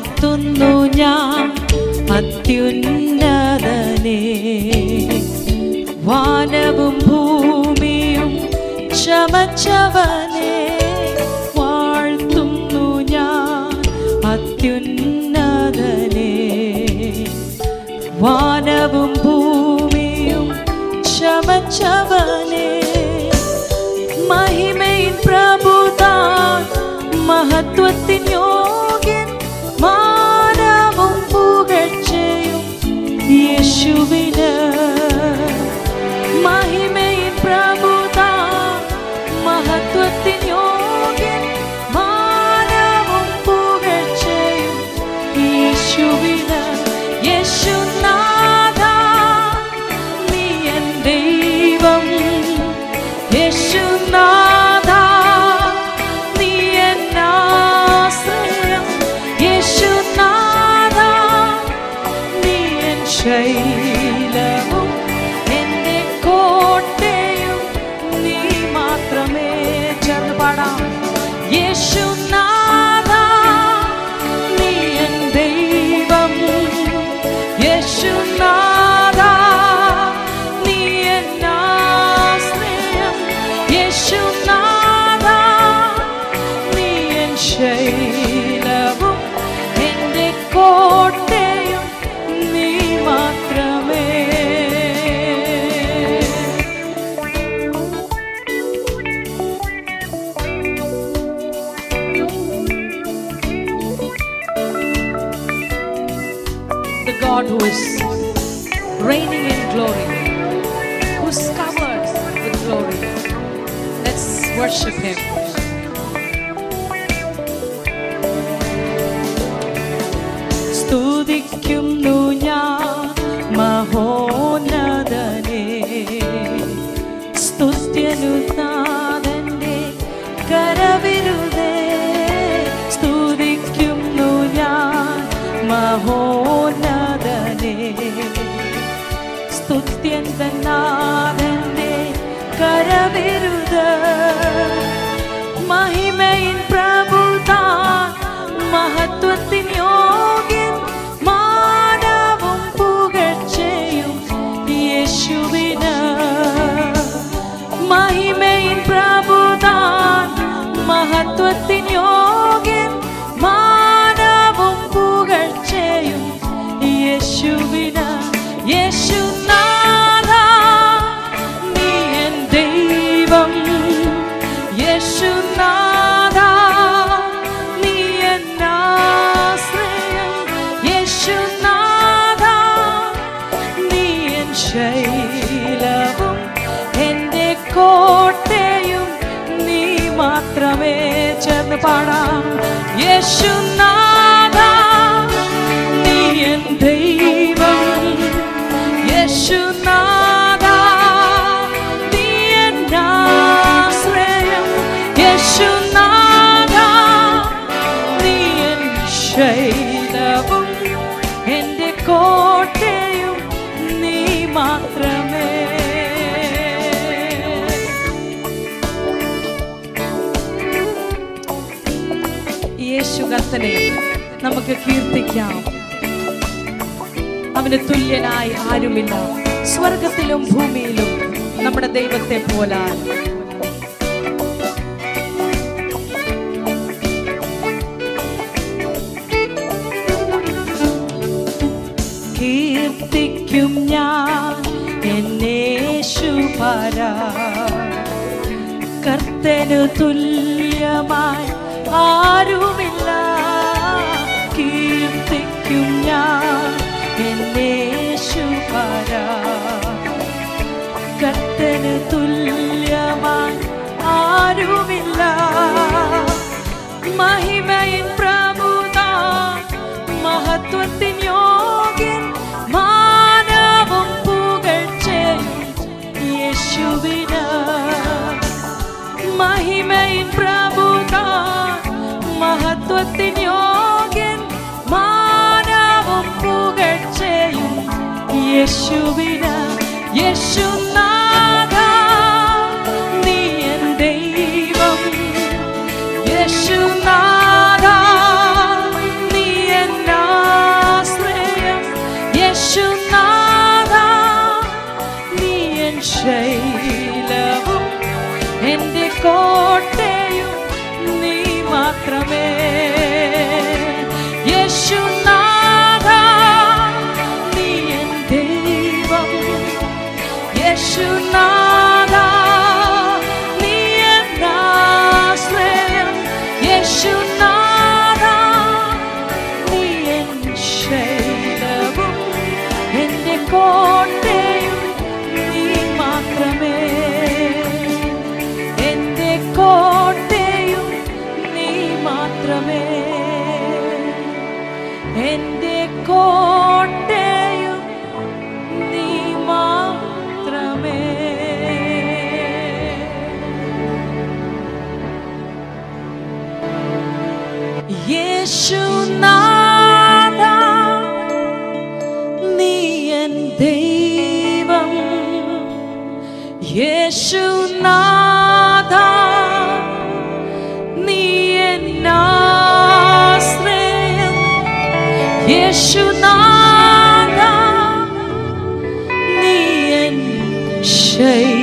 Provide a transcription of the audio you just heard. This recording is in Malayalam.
വാഴ്ത്തുന്നു ഞാൻ അത്യുന്നതനെ വാനവും ഭൂമിയും ചമച്ചവനെ വാഴ്ത്തുന്നു ഞാൻ അത്യുന്നതനെ വാനവും ഭൂമിയും ചമച്ചവനെ മഹിമയിൻ പ്രഭുതാൻ മഹത്വത്തിൻ യോഗ്യൻ മാനവും പുകഴ്ചയും യേശുവിന് മഹിമയിൻ പ്രഭുതാൻ മഹത്വത്തിൻ യോഗ്യൻ മാനവും പുകഴ്ചയും യേശുവിന് യേശുനാഥ നീ എൻ ദൈവം യേശുനാഥ നീ എൻ ആശ്രയം യേശുനാഥ നീ എൻ ശൈലവും എൻ്റെ കോട്ടയും നീ മാത്രമേ ചേർന്ന് പാടാം യേശുനാഥ നീ എൻ ദൈവം യേശുനാഥ നീ എൻ ആശ്രയം യേശുനാഥ നീ എൻ ശൈലവും എൻ്റെ കോട്ടയും നീ മാത്രമേ the God who is reigning in glory, who's covered with glory. Let's worship Him. സ്തുതിക്കുന്നു ഞാൻ മഹോന്നതനെ സ്തുത്യനുനാഥന്റെ കരവിരുതേ സ്തുതിക്കുന്നു ഞാൻ മഹോന്നതനെ സ്തുത്യന്തനാഥന്റെ കരവിരുത മഹിമയിൻ പ്രഭുതാൻ മഹത്വത്തിൻ യോഗ്യൻ മാനവും പുകഴ്ചയും യേശുവിന് മഹിമയിൻ പ്രഭുതാൻ മഹത്വത്തിൻ യോഗ്യൻ മാനവും പുകഴ്ചയും യേശുവിന് യേശുനാഥ നീ എൻ ദൈവം യേശുനാഥ നീ എൻ ആശ്രയം യേശുനാഥ നീ എൻ ശൈലവും എൻ്റെ കോട്ടയും നീ മാത്രമേ ചേർന്ന് പാടാം യേശുനാഥ നീ എൻ ദൈവം യേശുനാഥ നീ എൻ ആശ്രയം യേശുനാഥ നീ എൻ ശൈലവും എൻ്റെ കോട്ടയും നീ മാത്രമേ യേശു കർത്തനെ നമുക്ക് കീർത്തിക്കാം അവന് തുല്യനായി ആരുമില്ല സ്വർഗത്തിലും ഭൂമിയിലും നമ്മുടെ ദൈവത്തെ പോലാൽ കീർത്തിക്കും ഞാൻ എന്നേശുപര കർത്തനു തുല്യമായി ആരുമില്ല കീർത്തിക്കും ഞാൻ എന്നേശുപര കർത്തനു തുല്യമായി ആരുമില്ല മഹിമയിൻ പ്രഭുതാൻ മഹത്വത്തിൻ യോഗ്യൻ മാനവും പുകഴ്ചയും യേശുവിന് മഹിമയിൻ പ്രഭുതാൻ മഹത്വത്തിൻ യോഗ്യൻ മാനവും പുകഴ്ചയും യേശുവിന് യേശുനാഥ നീ എൻ ദൈവം യേശുനാഥ നീ എൻ യേശുനാഥ നീ എൻ ദൈവം യേശുനാഥ നീ എൻ ആശ്രയം യേശുനാഥ നീ എൻ ശൈലവും എൻ്റെ കോട്ടയും നീ മാത്രമേ എൻ്റെ കോട്ടയും നീ മാത്രമേ എൻ്റെ കോട്ടയും നീ മാത്രമേ യേശുനാഥ നീ എൻ ദൈവം യേശുനാഥ നീ എൻ ആശ്രയം യേശുനാഥ നീ എൻ ശൈ